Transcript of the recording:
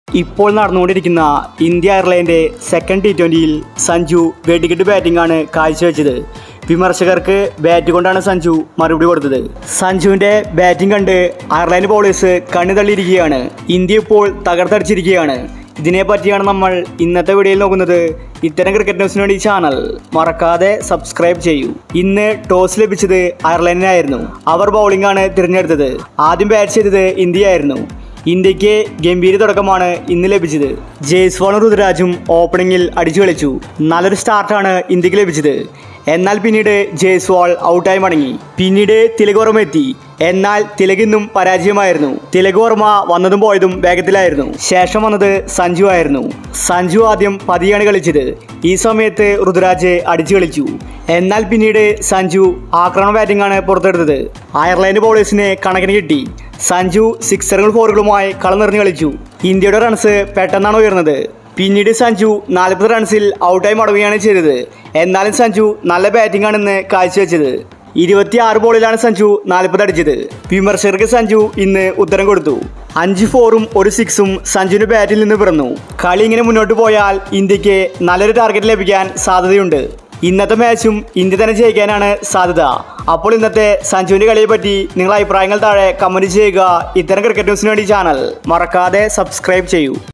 ഇപ്പോൾ നടന്നുകൊണ്ടിരിക്കുന്ന India Ireland second T ട്വൻ്റിയിൽ സഞ്ജു വെടിക്കെട്ട് ബാറ്റിംഗ് ആണ് കാഴ്ചവെച്ചത് വിമർശകർക്ക് ബാറ്റ് കൊണ്ടാണ് സഞ്ജു മറുപടി കൊടുത്തത് സഞ്ജുവിൻ്റെ ബാറ്റിംഗ് കണ്ട് അയർലൻഡ് ബോളേഴ്സ് കണ്ണു തള്ളിയിരിക്കുകയാണ് ഇന്ത്യ ഇപ്പോൾ തകർത്തടിച്ചിരിക്കുകയാണ് ഇതിനെ പറ്റിയാണ് നമ്മൾ ഇന്നത്തെ വീഡിയോയിൽ നോക്കുന്നത് ഇത്തരം ക്രിക്കറ്റ് ന്യൂസിന് വേണ്ടി ചാനൽ മറക്കാതെ സബ്സ്ക്രൈബ് ചെയ്യൂ ഇന്ന് ടോസ് ലഭിച്ചത് അയർലൻഡിനായിരുന്നു അവർ ബൗളിംഗ് ആണ് തിരഞ്ഞെടുത്തത് ആദ്യം ബാറ്റ് ചെയ്തത് ഇന്ത്യയായിരുന്നു ഇന്ത്യക്ക് ഗംഭീര തുടക്കമാണ് ഇന്ന് ലഭിച്ചത് ജയ്സ്വാളും ഋതുരാജും ഓപ്പണിംഗിൽ അടിച്ചു കളിച്ചു നല്ലൊരു സ്റ്റാർട്ടാണ് ഇന്ത്യക്ക് ലഭിച്ചത് എന്നാൽ പിന്നീട് ജയ്സ്വാൾ ഔട്ടായി മടങ്ങി പിന്നീട് തിലക് വർമ്മ എത്തി എന്നാൽ തിലക് ഇന്നും പരാജയമായിരുന്നു തിലക് വർമ്മ വന്നതും പോയതും വേഗത്തിലായിരുന്നു ശേഷം വന്നത് സഞ്ജു ആയിരുന്നു സഞ്ജു ആദ്യം പതിയാണ് കളിച്ചത് ഈ സമയത്ത് ഋതുരാജ് അടിച്ചു കളിച്ചു എന്നാൽ പിന്നീട് സഞ്ജു ആക്രമണ ബാറ്റിംഗ് ആണ് പുറത്തെടുത്തത് അയർലൻഡ് ബൗളേഴ്സിന് കണക്കിന് കിട്ടി സഞ്ജു സിക്സറുകൾ ഫോറുകളുമായി കളം നിറഞ്ഞു കളിച്ചു ഇന്ത്യയുടെ റൺസ് പെട്ടെന്നാണ് ഉയർന്നത് പിന്നീട് സഞ്ജു നാൽപ്പത് റൺസിൽ ഔട്ടായി മടങ്ങുകയാണ് ചെയ്തത് എന്നാലും സഞ്ജു നല്ല ബാറ്റിംഗ് ആണെന്ന് കാഴ്ചവെച്ചത് ഇരുപത്തിയാറ് ബോളിലാണ് സഞ്ജു നാൽപ്പത് അടിച്ചത് വിമർശകർക്ക് സഞ്ജു ഇന്ന് ഉത്തരം കൊടുത്തു അഞ്ച് ഫോറും ഒരു സിക്സും സഞ്ജുവിന്റെ ബാറ്റിൽ നിന്ന് പിറന്നു കളി ഇങ്ങനെ മുന്നോട്ട് പോയാൽ ഇന്ത്യക്ക് നല്ലൊരു ടാർഗറ്റ് ലഭിക്കാൻ സാധ്യതയുണ്ട് ഇന്നത്തെ മാച്ചും ഇന്ത്യ തന്നെ ജയിക്കാനാണ് സാധ്യത അപ്പോൾ ഇന്നത്തെ സഞ്ജുവിന്റെ കളിയെ പറ്റി നിങ്ങളുടെ അഭിപ്രായങ്ങൾ താഴെ കമന്റ് ചെയ്യുക ഇത്തരം ക്രിക്കറ്റ് ന്യൂസിന് വേണ്ടി ചാനൽ മറക്കാതെ സബ്സ്ക്രൈബ് ചെയ്യൂ